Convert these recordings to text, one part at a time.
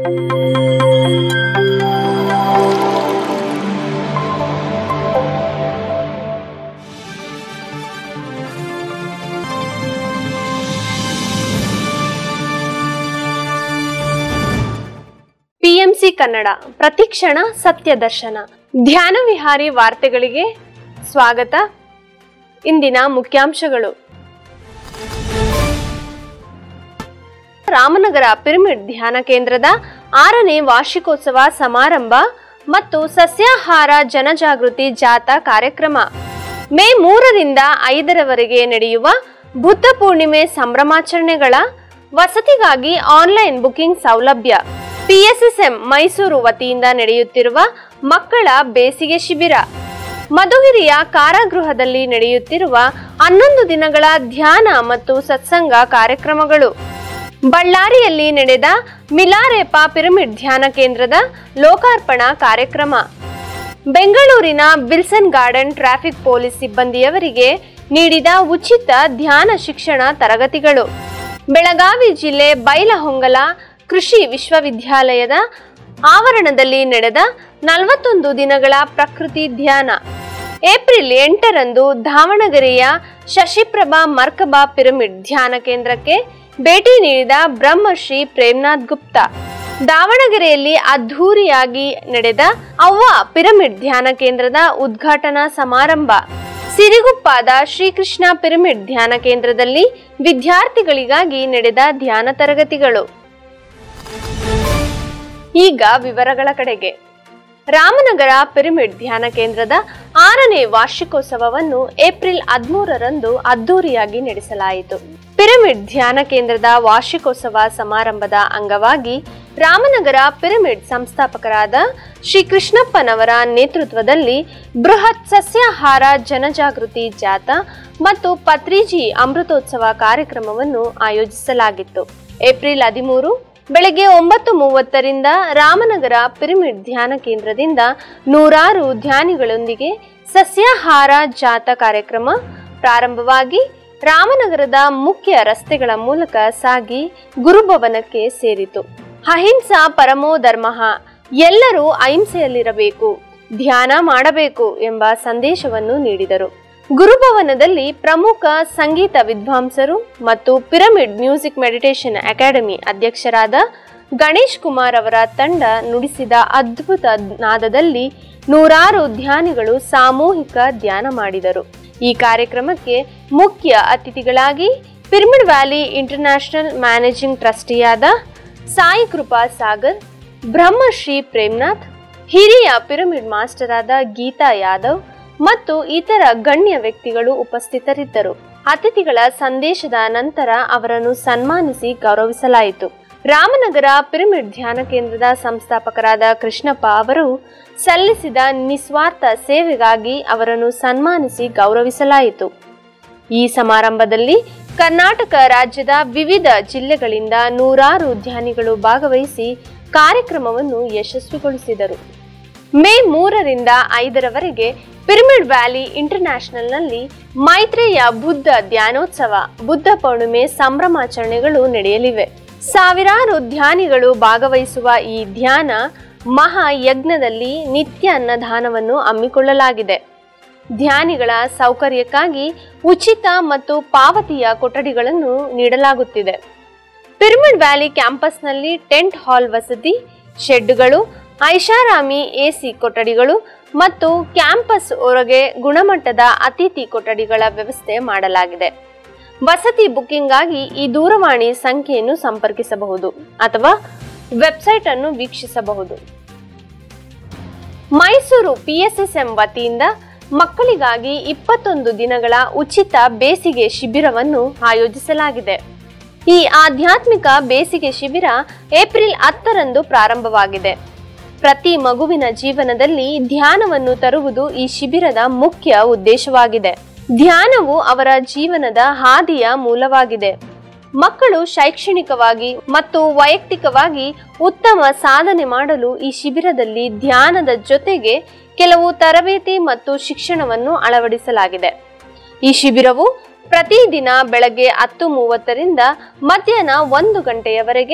PMC Kannada ಪ್ರತಿಕ್ಷಣ ಸತ್ಯ ದರ್ಶನ ಧ್ಯಾನ ವಿಹಾರಿ ವಾರ್ತೆಗಳಿಗೆ ಸ್ವಾಗತ ಇಂದಿನ ಮುಖ್ಯಾಂಶಗಳು ರಾಮನಗರ ಪಿರಮಿಡ್ ಧ್ಯಾನ ಕೇಂದ್ರದ ಆರನೇ ವಾರ್ಷಿಕೋತ್ಸವ ಸಮಾರಂಭ ಮತ್ತು ಸಸ್ಯಾಹಾರ ಜನಜಾಗೃತಿ ಜಾಥಾ ಕಾರ್ಯಕ್ರಮ ಮೇ ಮೂರರಿಂದ ಐದರವರೆಗೆ ನಡೆಯುವ ಬುದ್ಧ ಪೂರ್ಣಿಮೆ ಸಂಭ್ರಮಾಚರಣೆಗಳ ವಸತಿಗಾಗಿ ಆನ್ಲೈನ್ ಬುಕಿಂಗ್ ಸೌಲಭ್ಯ ಪಿಎಸ್ಎಸ್ಎಂ ಮೈಸೂರು ವತಿಯಿಂದ ನಡೆಯುತ್ತಿರುವ ಮಕ್ಕಳ ಬೇಸಿಗೆ ಶಿಬಿರ ಮಧುಗಿರಿಯ ಕಾರಾಗೃಹದಲ್ಲಿ ನಡೆಯುತ್ತಿರುವ ಹನ್ನೊಂದು ದಿನಗಳ ಧ್ಯಾನ ಮತ್ತು ಸತ್ಸಂಗ ಕಾರ್ಯಕ್ರಮಗಳು ಬಳ್ಳಾರಿಯಲ್ಲಿ ನಡೆದ ಮಿಲಾರೇಪ ಪಿರಮಿಡ್ ಧ್ಯಾನ ಕೇಂದ್ರದ ಲೋಕಾರ್ಪಣಾ ಕಾರ್ಯಕ್ರಮ ಬೆಂಗಳೂರಿನ ವಿಲ್ಸನ್ ಗಾರ್ಡನ್ ಟ್ರಾಫಿಕ್ ಪೊಲೀಸ್ ಸಿಬ್ಬಂದಿಯವರಿಗೆ ನೀಡಿದ ಉಚಿತ ಧ್ಯಾನ ಶಿಕ್ಷಣ ತರಗತಿಗಳು ಬೆಳಗಾವಿ ಜಿಲ್ಲೆ ಬೈಲಹೊಂಗಲ ಕೃಷಿ ವಿಶ್ವವಿದ್ಯಾಲಯದ ಆವರಣದಲ್ಲಿ ನಡೆದ ನಲವತ್ತೊಂದು ದಿನಗಳ ಪ್ರಕೃತಿ ಧ್ಯಾನ ಏಪ್ರಿಲ್ ಎಂಟರಂದು ದಾವಣಗೆರೆಯ ಶಶಿಪ್ರಭಾ ಮರ್ಕಬಾ ಪಿರಮಿಡ್ ಧ್ಯಾನ ಕೇಂದ್ರಕ್ಕೆ ಭೇಟಿ ನೀಡಿದ ಬ್ರಹ್ಮಶ್ರೀ ಪ್ರೇಮ್ನಾಥ್ ಗುಪ್ತಾ ದಾವಣಗೆರೆಯಲ್ಲಿ ಅದ್ಧೂರಿಯಾಗಿ ನಡೆದ ಅವ್ವ ಪಿರಮಿಡ್ ಧ್ಯಾನ ಕೇಂದ್ರದ ಉದ್ಘಾಟನಾ ಸಮಾರಂಭ ಸಿರಿಗುಪ್ಪಾದ ಶ್ರೀಕೃಷ್ಣ ಪಿರಮಿಡ್ ಧ್ಯಾನ ಕೇಂದ್ರದಲ್ಲಿ ವಿದ್ಯಾರ್ಥಿಗಳಿಗಾಗಿ ನಡೆದ ಧ್ಯಾನ ತರಗತಿಗಳು ಈಗ ವಿವರಗಳ ಕಡೆಗೆ ರಾಮನಗರ ಪಿರಮಿಡ್ ಧ್ಯಾನ ಕೇಂದ್ರದ ಆರನೇ ವಾರ್ಷಿಕೋತ್ಸವವನ್ನು ಏಪ್ರಿಲ್ ಹದಿಮೂರರಂದು ಅದ್ದೂರಿಯಾಗಿ ನಡೆಸಲಾಯಿತು ಪಿರಮಿಡ್ ಧ್ಯಾನ ಕೇಂದ್ರದ ವಾರ್ಷಿಕೋತ್ಸವ ಸಮಾರಂಭದ ಅಂಗವಾಗಿ ರಾಮನಗರ ಪಿರಮಿಡ್ ಸಂಸ್ಥಾಪಕರಾದ ಶ್ರೀ ಕೃಷ್ಣಪ್ಪನವರ ನೇತೃತ್ವದಲ್ಲಿ ಬೃಹತ್ ಸಸ್ಯಾಹಾರ ಜನಜಾಗೃತಿ ಜಾಥಾ ಮತ್ತು ಪತ್ರಿಜಿ ಅಮೃತೋತ್ಸವ ಕಾರ್ಯಕ್ರಮವನ್ನು ಆಯೋಜಿಸಲಾಗಿತ್ತು ಏಪ್ರಿಲ್ ಹದಿಮೂರು ಬೆಳಗ್ಗೆ ಒಂಬತ್ತು ಮೂವತ್ತರಿಂದ ರಾಮನಗರ ಪಿರಮಿಡ್ ಧ್ಯಾನ ಕೇಂದ್ರದಿಂದ ನೂರಾರು ಧ್ಯಾನಿಗಳೊಂದಿಗೆ ಸಸ್ಯಾಹಾರ ಜಾಥಾ ಕಾರ್ಯಕ್ರಮ ಪ್ರಾರಂಭವಾಗಿ ರಾಮನಗರದ ಮುಖ್ಯ ರಸ್ತೆಗಳ ಮೂಲಕ ಸಾಗಿ ಗುರುಭವನಕ್ಕೆ ಸೇರಿತು ಅಹಿಂಸಾ ಪರಮೋ ಧರ್ಮ ಎಲ್ಲರೂ ಅಹಿಂಸೆಯಲ್ಲಿರಬೇಕು ಧ್ಯಾನ ಮಾಡಬೇಕು ಎಂಬ ಸಂದೇಶವನ್ನು ನೀಡಿದರು ಗುರುಭವನದಲ್ಲಿ ಪ್ರಮುಖ ಸಂಗೀತ ವಿದ್ವಾಂಸರು ಮತ್ತು ಪಿರಮಿಡ್ ಮ್ಯೂಸಿಕ್ ಮೆಡಿಟೇಷನ್ ಅಕಾಡೆಮಿ ಅಧ್ಯಕ್ಷರಾದ ಗಣೇಶ್ ಕುಮಾರ್ ಅವರ ತಂಡ ನುಡಿಸಿದ ಅದ್ಭುತ ನಾದದಲ್ಲಿ ನೂರಾರು ಧ್ಯಾನಿಗಳು ಸಾಮೂಹಿಕ ಧ್ಯಾನ ಮಾಡಿದರು ಈ ಕಾರ್ಯಕ್ರಮಕ್ಕೆ ಮುಖ್ಯ ಅತಿಥಿಗಳಾಗಿ ಪಿರಮಿಡ್ ವ್ಯಾಲಿ ಇಂಟರ್ನ್ಯಾಷನಲ್ ಮ್ಯಾನೇಜಿಂಗ್ ಟ್ರಸ್ಟಿಯಾದ ಸಾಯಿ ಕೃಪಾ ಸಾಗರ್ ಬ್ರಹ್ಮಶ್ರೀ ಪ್ರೇಮ್ನಾಥ್ ಹಿರಿಯ ಪಿರಮಿಡ್ ಮಾಸ್ಟರ್ ಆದ ಗೀತಾ ಯಾದವ್ ಮತ್ತು ಇತರ ಗಣ್ಯ ವ್ಯಕ್ತಿಗಳು ಉಪಸ್ಥಿತರಿದ್ದರು ಅತಿಥಿಗಳ ಸಂದೇಶದ ನಂತರ ಅವರನ್ನು ಸನ್ಮಾನಿಸಿ ಗೌರವಿಸಲಾಯಿತು ರಾಮನಗರ ಪಿರಮಿಡ್ ಧ್ಯಾನ ಕೇಂದ್ರದ ಸಂಸ್ಥಾಪಕರಾದ ಕೃಷ್ಣಪ್ಪ ಅವರು ಸಲ್ಲಿಸಿದ ನಿಸ್ವಾರ್ಥ ಸೇವೆಗಾಗಿ ಅವರನ್ನು ಸನ್ಮಾನಿಸಿ ಗೌರವಿಸಲಾಯಿತು ಈ ಸಮಾರಂಭದಲ್ಲಿ ಕರ್ನಾಟಕ ರಾಜ್ಯದ ವಿವಿಧ ಜಿಲ್ಲೆಗಳಿಂದ ನೂರಾರು ಧ್ಯಾನಿಗಳು ಭಾಗವಹಿಸಿ ಕಾರ್ಯಕ್ರಮವನ್ನು ಯಶಸ್ವಿಗೊಳಿಸಿದರು ಮೇ ಮೂರರಿಂದ ಐದರವರೆಗೆ ಪಿರಮಿಡ್ ವ್ಯಾಲಿ ಇಂಟರ್ನ್ಯಾಷನಲ್ನಲ್ಲಿ ಮೈತ್ರೇಯ ಬುದ್ಧ ಧ್ಯಾನೋತ್ಸವ ಬುದ್ಧ ಪೌರ್ಣಿಮೆ ಸಂಭ್ರಮಾಚರಣೆಗಳು ನಡೆಯಲಿವೆ ಸಾವಿರಾರು ಧ್ಯಾನಿಗಳು ಭಾಗವಹಿಸುವ ಈ ಧ್ಯಾನ ಮಹಾಯಜ್ಞದಲ್ಲಿ ನಿತ್ಯ ಅನ್ನದಾನವನ್ನು ಹಮ್ಮಿಕೊಳ್ಳಲಾಗಿದೆ ಧ್ಯಾನಿಗಳ ಸೌಕರ್ಯಕ್ಕಾಗಿ ಉಚಿತ ಮತ್ತು ಪಾವತಿಯ ಕೊಠಡಿಗಳನ್ನು ನೀಡಲಾಗುತ್ತಿದೆ ಪಿರಮಿಡ್ ವ್ಯಾಲಿ ಕ್ಯಾಂಪಸ್ನಲ್ಲಿ ಟೆಂಟ್ ಹಾಲ್ ವಸತಿ ಶೆಡ್ಗಳು ಐಷಾರಾಮಿ ಎಸಿ ಕೊಠಡಿಗಳು ಮತ್ತು ಕ್ಯಾಂಪಸ್ ಹೊರಗೆ ಗುಣಮಟ್ಟದ ಅತಿಥಿ ಕೊಠಡಿಗಳ ವ್ಯವಸ್ಥೆ ಮಾಡಲಾಗಿದೆ ವಸತಿ ಬುಕ್ಕಿಂಗ್ಗಾಗಿ ಈ ದೂರವಾಣಿ ಸಂಖ್ಯೆಯನ್ನು ಸಂಪರ್ಕಿಸಬಹುದು ಅಥವಾ ವೆಬ್ಸೈಟ್ ಅನ್ನು ವೀಕ್ಷಿಸಬಹುದು ಮೈಸೂರು ಪಿಎಸ್ಎಸ್ಎಂ ವತಿಯಿಂದ ಮಕ್ಕಳಿಗಾಗಿ ಇಪ್ಪತ್ತೊಂದು ದಿನಗಳ ಉಚಿತ ಬೇಸಿಗೆ ಶಿಬಿರವನ್ನು ಆಯೋಜಿಸಲಾಗಿದೆ ಈ ಆಧ್ಯಾತ್ಮಿಕ ಬೇಸಿಗೆ ಶಿಬಿರ ಏಪ್ರಿಲ್ ಹತ್ತರಂದು ಪ್ರಾರಂಭವಾಗಿದೆ ಪ್ರತಿ ಮಗುವಿನ ಜೀವನದಲ್ಲಿ ಧ್ಯಾನವನ್ನು ತರುವುದು ಈ ಶಿಬಿರದ ಮುಖ್ಯ ಉದ್ದೇಶವಾಗಿದೆ ಧ್ಯಾನವು ಅವರ ಜೀವನದ ಹಾದಿಯ ಮೂಲವಾಗಿದೆ ಮಕ್ಕಳು ಶೈಕ್ಷಣಿಕವಾಗಿ ಮತ್ತು ವೈಯಕ್ತಿಕವಾಗಿ ಉತ್ತಮ ಸಾಧನೆ ಮಾಡಲು ಈ ಶಿಬಿರದಲ್ಲಿ ಧ್ಯಾನದ ಜೊತೆಗೆ ಕೆಲವು ತರಬೇತಿ ಮತ್ತು ಶಿಕ್ಷಣವನ್ನು ಅಳವಡಿಸಲಾಗಿದೆ ಈ ಶಿಬಿರವು ಪ್ರತಿದಿನ ಬೆಳಗ್ಗೆ ಹತ್ತು ಮೂವತ್ತರಿಂದ ಮಧ್ಯಾಹ್ನ ಒಂದು ಗಂಟೆಯವರೆಗೆ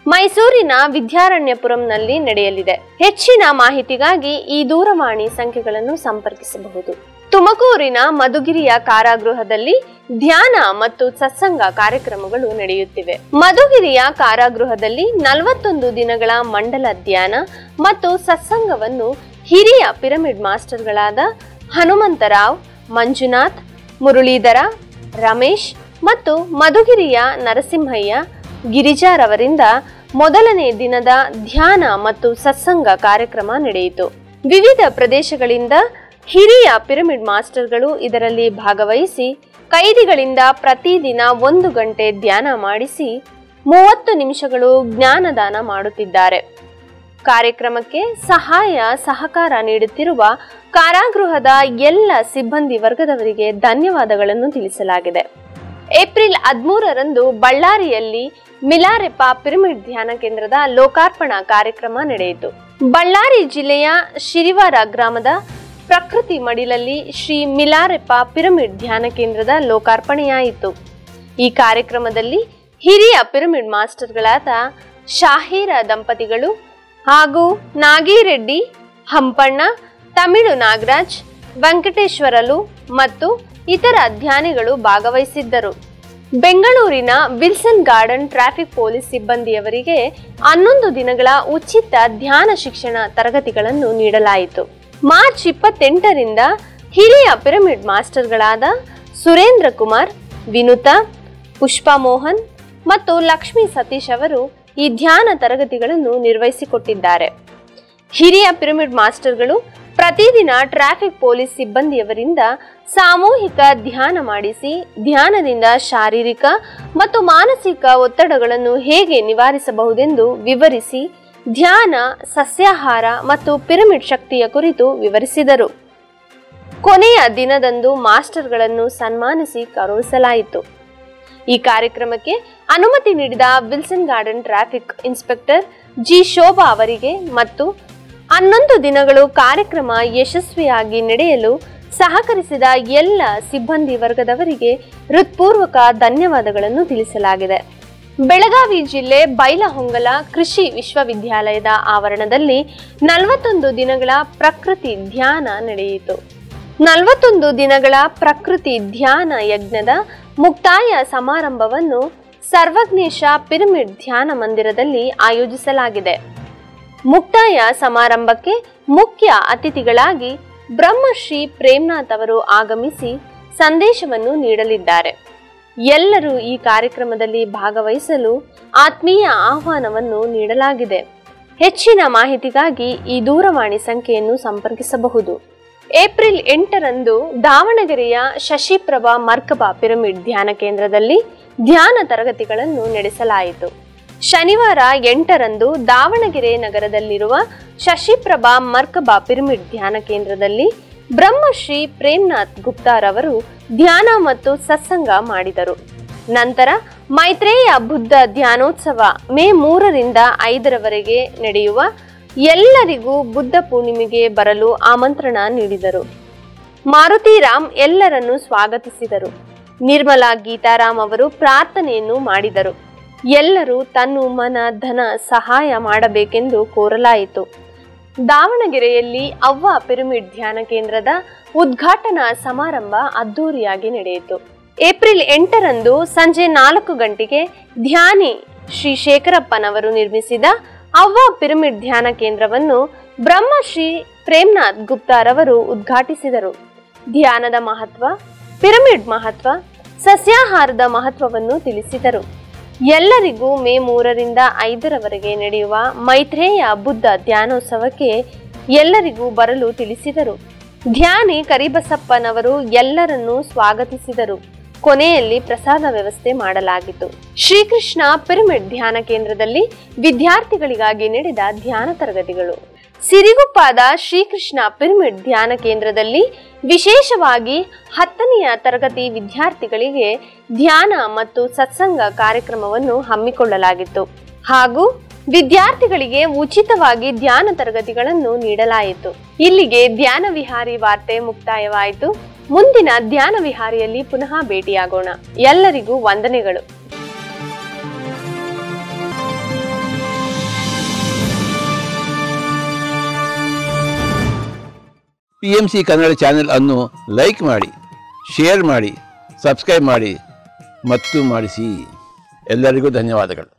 ಮೈಸೂರಿನ ವಿದ್ಯಾರಣ್ಯಪುರಂನಲ್ಲಿ ನಡೆಯಲಿದೆ ಹೆಚ್ಚಿನ ಮಾಹಿತಿಗಾಗಿ ಈ ದೂರವಾಣಿ ಸಂಖ್ಯೆಗಳನ್ನು ಸಂಪರ್ಕಿಸಬಹುದು ತುಮಕೂರಿನ ಮಧುಗಿರಿಯ ಕಾರಾಗೃಹದಲ್ಲಿ ಧ್ಯಾನ ಮತ್ತು ಸತ್ಸಂಗ ಕಾರ್ಯಕ್ರಮಗಳು ನಡೆಯುತ್ತಿವೆ ಮಧುಗಿರಿಯ ಕಾರಾಗೃಹದಲ್ಲಿ ನಲವತ್ತೊಂದು ದಿನಗಳ ಮಂಡಲ ಧ್ಯಾನ ಮತ್ತು ಸತ್ಸಂಗವನ್ನು ಹಿರಿಯ ಪಿರಮಿಡ್ ಮಾಸ್ಟರ್ಗಳಾದ ಹನುಮಂತರಾವ್ ಮಂಜುನಾಥ್ ಮುರಳೀಧರ ರಮೇಶ್ ಮತ್ತು ಮಧುಗಿರಿಯ ನರಸಿಂಹಯ್ಯ ಗಿರಿಜಾರವರಿಂದ ಮೊದಲನೇ ದಿನದ ಧ್ಯಾನ ಮತ್ತು ಸತ್ಸಂಗ ಕಾರ್ಯಕ್ರಮ ನಡೆಯಿತು ವಿವಿಧ ಪ್ರದೇಶಗಳಿಂದ ಹಿರಿಯ ಪಿರಮಿಡ್ ಮಾಸ್ಟರ್ಗಳು ಇದರಲ್ಲಿ ಭಾಗವಹಿಸಿ ಕೈದಿಗಳಿಂದ ಪ್ರತಿದಿನ ಒಂದು ಗಂಟೆ ಧ್ಯಾನ ಮಾಡಿಸಿ ಮೂವತ್ತು ನಿಮಿಷಗಳು ಜ್ಞಾನದಾನ ಮಾಡುತ್ತಿದ್ದಾರೆ ಕಾರ್ಯಕ್ರಮಕ್ಕೆ ಸಹಾಯ ಸಹಕಾರ ನೀಡುತ್ತಿರುವ ಕಾರಾಗೃಹದ ಎಲ್ಲ ಸಿಬ್ಬಂದಿ ವರ್ಗದವರಿಗೆ ಧನ್ಯವಾದಗಳನ್ನು ತಿಳಿಸಲಾಗಿದೆ ಏಪ್ರಿಲ್ ಹದಿಮೂರರಂದು ಬಳ್ಳಾರಿಯಲ್ಲಿ ಮಿಲಾರೆಪ್ಪ ಪಿರಮಿಡ್ ಧ್ಯಾನ ಕೇಂದ್ರದ ಲೋಕಾರ್ಪಣಾ ಕಾರ್ಯಕ್ರಮ ನಡೆಯಿತು ಬಳ್ಳಾರಿ ಜಿಲ್ಲೆಯ ಶಿರಿವಾರ ಗ್ರಾಮದ ಪ್ರಕೃತಿ ಮಡಿಲಲ್ಲಿ ಶ್ರೀ ಮಿಲಾರೆಪ್ಪ ಪಿರಮಿಡ್ ಧ್ಯಾನ ಕೇಂದ್ರದ ಲೋಕಾರ್ಪಣೆಯಾಯಿತು ಈ ಕಾರ್ಯಕ್ರಮದಲ್ಲಿ ಹಿರಿಯ ಪಿರಮಿಡ್ ಮಾಸ್ಟರ್ಗಳಾದ ಶಾಹೀರ ದಂಪತಿಗಳು ಹಾಗೂ ನಾಗಿರೆಡ್ಡಿ ಹಂಪಣ್ಣ ತಮಿಳು ನಾಗರಾಜ್ ವೆಂಕಟೇಶ್ವರಲು ಮತ್ತು ಇತರ ಧ್ಯಾನಿಗಳು ಭಾಗವಹಿಸಿದ್ದರು ಬೆಂಗಳೂರಿನ ವಿಲ್ಸನ್ ಗಾರ್ಡನ್ ಟ್ರಾಫಿಕ್ ಪೊಲೀಸ್ ಸಿಬ್ಬಂದಿಯವರಿಗೆ ಹನ್ನೊಂದು ದಿನಗಳ ಉಚಿತ ಧ್ಯಾನ ಶಿಕ್ಷಣ ತರಗತಿಗಳನ್ನು ನೀಡಲಾಯಿತು ಮಾರ್ಚ್ ಇಪ್ಪತ್ತೆಂಟರಿಂದ ಹಿರಿಯ ಪಿರಮಿಡ್ ಮಾಸ್ಟರ್ಗಳಾದ ಸುರೇಂದ್ರ ಕುಮಾರ್ ವಿನುತಾ ಪುಷ್ಪಾ ಮೋಹನ್ ಮತ್ತು ಲಕ್ಷ್ಮೀ ಸತೀಶ್ ಅವರು ಈ ಧ್ಯಾನ ತರಗತಿಗಳನ್ನು ನಿರ್ವಹಿಸಿಕೊಟ್ಟಿದ್ದಾರೆ ಹಿರಿಯ ಪಿರಮಿಡ್ ಮಾಸ್ಟರ್ಗಳು ಪ್ರತಿದಿನ ಟ್ರಾಫಿಕ್ ಪೊಲೀಸ್ ಸಿಬ್ಬಂದಿಯವರಿಂದ ಸಾಮೂಹಿಕ ಧ್ಯಾನ ಮಾಡಿಸಿ ಧ್ಯಾನದಿಂದ ಶಾರೀರಿಕ ಮತ್ತು ಮಾನಸಿಕ ಒತ್ತಡಗಳನ್ನು ಹೇಗೆ ನಿವಾರಿಸಬಹುದೆಂದು ವಿವರಿಸಿ ಧ್ಯಾನ ಸಸ್ಯಾಹಾರ ಮತ್ತು ಪಿರಮಿಡ್ ಶಕ್ತಿಯ ಕುರಿತು ವಿವರಿಸಿದರು ಕೊನೆಯ ದಿನದಂದು ಮಾಸ್ಟರ್ಗಳನ್ನು ಸನ್ಮಾನಿಸಿ ಗೌರವಿಸಲಾಯಿತು ಈ ಕಾರ್ಯಕ್ರಮಕ್ಕೆ ಅನುಮತಿ ನೀಡಿದ Wilson Garden traffic inspector G Shobha ಅವರಿಗೆ ಮತ್ತು ಹನ್ನೊಂದು ದಿನಗಳು ಕಾರ್ಯಕ್ರಮ ಯಶಸ್ವಿಯಾಗಿ ನಡೆಯಲು ಸಹಕರಿಸಿದ ಎಲ್ಲ ಸಿಬ್ಬಂದಿ ವರ್ಗದವರಿಗೆ ಹೃತ್ಪೂರ್ವಕ ಧನ್ಯವಾದಗಳನ್ನು ತಿಳಿಸಲಾಗಿದೆ ಬೆಳಗಾವಿ ಜಿಲ್ಲೆ ಬೈಲಹೊಂಗಲ ಕೃಷಿ ವಿಶ್ವವಿದ್ಯಾಲಯದ ಆವರಣದಲ್ಲಿ ನಲವತ್ತೊಂದು ದಿನಗಳ ಪ್ರಕೃತಿ ಧ್ಯಾನ ನಡೆಯಿತು ನಲವತ್ತೊಂದು ದಿನಗಳ ಪ್ರಕೃತಿ ಧ್ಯಾನ ಯಜ್ಞದ ಮುಕ್ತಾಯ ಸಮಾರಂಭವನ್ನು ಸರ್ವಜ್ಞೇಶ ಪಿರಮಿಡ್ ಧ್ಯಾನ ಮಂದಿರದಲ್ಲಿ ಆಯೋಜಿಸಲಾಗಿದೆ ಮುಕ್ತಾಯ ಸಮಾರಂಭಕ್ಕೆ ಮುಖ್ಯ ಅತಿಥಿಗಳಾಗಿ ಬ್ರಹ್ಮಶ್ರೀ ಪ್ರೇಮ್ನಾಥ್ ಅವರು ಆಗಮಿಸಿ ಸಂದೇಶವನ್ನು ನೀಡಲಿದ್ದಾರೆ ಎಲ್ಲರೂ ಈ ಕಾರ್ಯಕ್ರಮದಲ್ಲಿ ಭಾಗವಹಿಸಲು ಆತ್ಮೀಯ ಆಹ್ವಾನವನ್ನು ನೀಡಲಾಗಿದೆ ಹೆಚ್ಚಿನ ಮಾಹಿತಿಗಾಗಿ ಈ ದೂರವಾಣಿ ಸಂಖ್ಯೆಯನ್ನು ಸಂಪರ್ಕಿಸಬಹುದು ಏಪ್ರಿಲ್ ಎಂಟರಂದು ದಾವಣಗೆರೆಯ ಶಶಿಪ್ರಭಾ ಮರ್ಕಬಾ ಪಿರಮಿಡ್ ಧ್ಯಾನ ಕೇಂದ್ರದಲ್ಲಿ ಧ್ಯಾನ ತರಗತಿಗಳನ್ನು ನಡೆಸಲಾಯಿತು ಶನಿವಾರ ಎಂಟರಂದು ದಾವಣಗೆರೆ ನಗರದಲ್ಲಿರುವ ಶಶಿಪ್ರಭಾ ಮರ್ಕಬಾ ಪಿರಮಿಡ್ ಧ್ಯಾನ ಕೇಂದ್ರದಲ್ಲಿ ಬ್ರಹ್ಮಶ್ರೀ ಪ್ರೇಮ್ನಾಥ್ ಗುಪ್ತಾರವರು ಧ್ಯಾನ ಮತ್ತು ಸತ್ಸಂಗ ಮಾಡಿದರು ನಂತರ ಮೈತ್ರೇಯ ಬುದ್ಧ ಧ್ಯಾನೋತ್ಸವ ಮೇ ಮೂರರಿಂದ ಐದರವರೆಗೆ ನಡೆಯುವ ಎಲ್ಲರಿಗೂ ಬುದ್ಧ ಪೂರ್ಣಿಮೆಗೆ ಬರಲು ಆಮಂತ್ರಣ ನೀಡಿದರು ಮಾರುತಿರಾಮ್ ಎಲ್ಲರನ್ನು ಸ್ವಾಗತಿಸಿದರು ನಿರ್ಮಲಾ ಗೀತಾರಾಮ್ ಅವರು ಪ್ರಾರ್ಥನೆಯನ್ನು ಮಾಡಿದರು ಎಲ್ಲರೂ ತನ್ನು ಮನ ಧನ ಸಹಾಯ ಮಾಡಬೇಕೆಂದು ಕೋರಲಾಯಿತು ದಾವಣಗೆರೆಯಲ್ಲಿ ಅವ್ವ ಪಿರಮಿಡ್ ಧ್ಯಾನ ಕೇಂದ್ರದ ಉದ್ಘಾಟನಾ ಸಮಾರಂಭ ಅದ್ದೂರಿಯಾಗಿ ನಡೆಯಿತು ಏಪ್ರಿಲ್ ಎಂಟರಂದು ಸಂಜೆ ನಾಲ್ಕು ಗಂಟೆಗೆ ಧ್ಯಾನಿ ಶ್ರೀ ಶೇಖರಪ್ಪನವರು ನಿರ್ಮಿಸಿದ ಅವ್ವ ಪಿರಮಿಡ್ ಧ್ಯಾನ ಕೇಂದ್ರವನ್ನು ಬ್ರಹ್ಮಶ್ರೀ ಪ್ರೇಮ್ನಾಥ್ ಗುಪ್ತಾರವರು ಉದ್ಘಾಟಿಸಿದರು ಧ್ಯಾನದ ಮಹತ್ವ ಪಿರಮಿಡ್ ಮಹತ್ವ ಸಸ್ಯಾಹಾರದ ಮಹತ್ವವನ್ನು ತಿಳಿಸಿದರು ಎಲ್ಲರಿಗೂ ಮೇ ಮೂರರಿಂದ ಐದರವರೆಗೆ ನಡೆಯುವ ಮೈತ್ರೇಯ ಬುದ್ಧ ಧ್ಯಾನೋತ್ಸವಕ್ಕೆ ಎಲ್ಲರಿಗೂ ಬರಲು ತಿಳಿಸಿದರು ಧ್ಯಾನಿ ಕರಿಬಸಪ್ಪನವರು ಎಲ್ಲರನ್ನೂ ಸ್ವಾಗತಿಸಿದರು ಕೊನೆಯಲ್ಲಿ ಪ್ರಸಾದ ವ್ಯವಸ್ಥೆ ಮಾಡಲಾಗಿತ್ತು ಶ್ರೀಕೃಷ್ಣ ಪಿರಮಿಡ್ ಧ್ಯಾನ ಕೇಂದ್ರದಲ್ಲಿ ವಿದ್ಯಾರ್ಥಿಗಳಿಗಾಗಿ ನಡೆದ ಧ್ಯಾನ ತರಗತಿಗಳು ಸಿರಿಗುಪ್ಪಾದ ಶ್ರೀಕೃಷ್ಣ ಪಿರಮಿಡ್ ಧ್ಯಾನ ಕೇಂದ್ರದಲ್ಲಿ ವಿಶೇಷವಾಗಿ ಹತ್ತನೆಯ ತರಗತಿ ವಿದ್ಯಾರ್ಥಿಗಳಿಗೆ ಧ್ಯಾನ ಮತ್ತು ಸತ್ಸಂಗ ಕಾರ್ಯಕ್ರಮವನ್ನು ಹಮ್ಮಿಕೊಳ್ಳಲಾಗಿತ್ತು ಹಾಗೂ ವಿದ್ಯಾರ್ಥಿಗಳಿಗೆ ಉಚಿತವಾಗಿ ಧ್ಯಾನ ತರಗತಿಗಳನ್ನು ನೀಡಲಾಯಿತು ಇಲ್ಲಿಗೆ ಧ್ಯಾನ ವಿಹಾರಿ ವಾರ್ತೆ ಮುಕ್ತಾಯವಾಯಿತು ಮುಂದಿನ ಧ್ಯಾನ ವಿಹಾರಿಯಲ್ಲಿ ಪುನಃ ಭೇಟಿಯಾಗೋಣ ಎಲ್ಲರಿಗೂ ವಂದನೆಗಳು P M C Kannada channel ಅನ್ನು ಲೈಕ್ ಮಾಡಿ ಶೇರ್ ಮಾಡಿ ಸಬ್ಸ್ಕ್ರೈಬ್ ಮಾಡಿ ಮತ್ತು ಮಾಡಿಸಿ ಎಲ್ಲರಿಗೂ ಧನ್ಯವಾದಗಳು